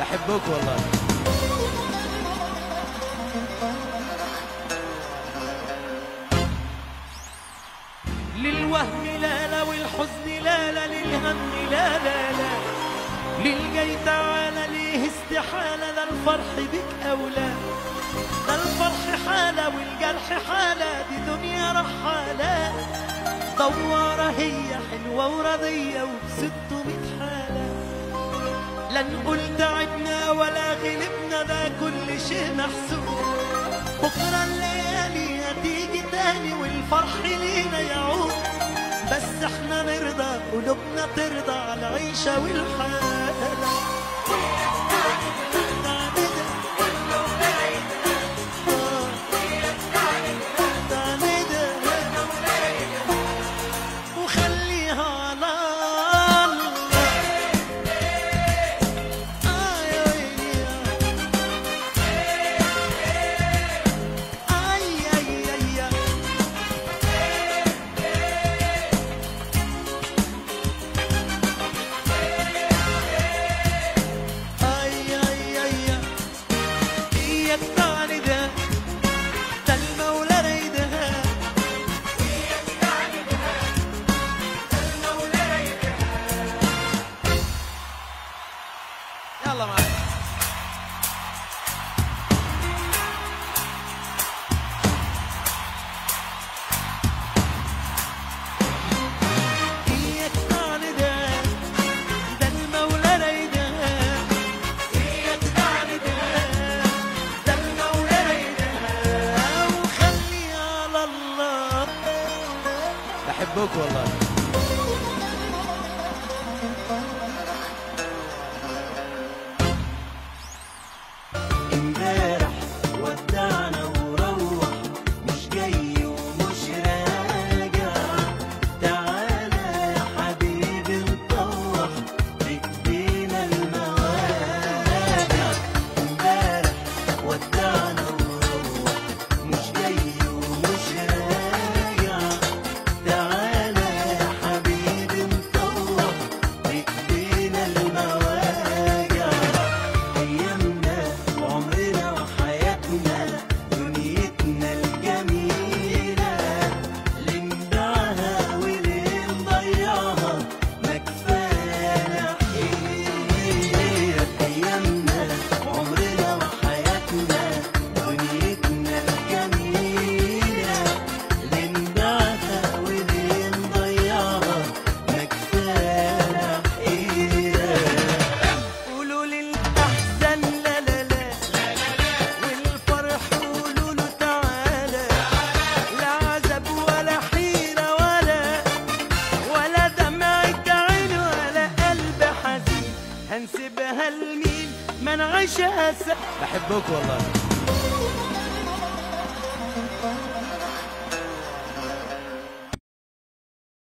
بحبك والله للوهم لا لا والحزن لا لا للهم لا لا لا للجاي تعالى ليه استحالة لا الفرح بك أولى ده الفرح حالة والجرح حالة دي دنيا رحالة دوارة هي حلوة ورضية وبستمية حالة لا نقول تعبنا ولا غلبنا ده كل شيء محسوب بكرة الليالي هتيجي تاني والفرح لينا يعود بس احنا نرضى قلوبنا ترضى على العيشة والحالة وخليها على الله آه يا ويلي Ay, ay, ay, ay. Ay, ay, ay, ay. إياك تعني ده ده المولى رايدها يلا معاك إياك تعني ده ده المولى رايدها إياك تعني ده ده المولى رايدها وخليها على الله بحبك والله امبارح ودعنا وروح مش جاي ومش راجع تعالى يا حبيبي نطوح بايدينا المواجع امبارح ودعنا وروح مش جاي ومش راجع تعالى يا حبيبي نطوح بايدينا المواجع أيامنا وعمرنا وحياتنا دنيتنا الجميلة اللي نبيعها واللي نضيعها ما كفانا حيرة أيامنا وعمرنا وحياتنا دنيتنا الجميلة اللي نبيعها واللي نضيعها ما كفانا حيرة قولوا للأحزان لا لا لا والفرح قولوا له تعالى لا عذاب ولا حيرة ولا ولا دمعة عين ولا قلب حزين هنسيبها لمين ما نعيشها سوا بحبك والله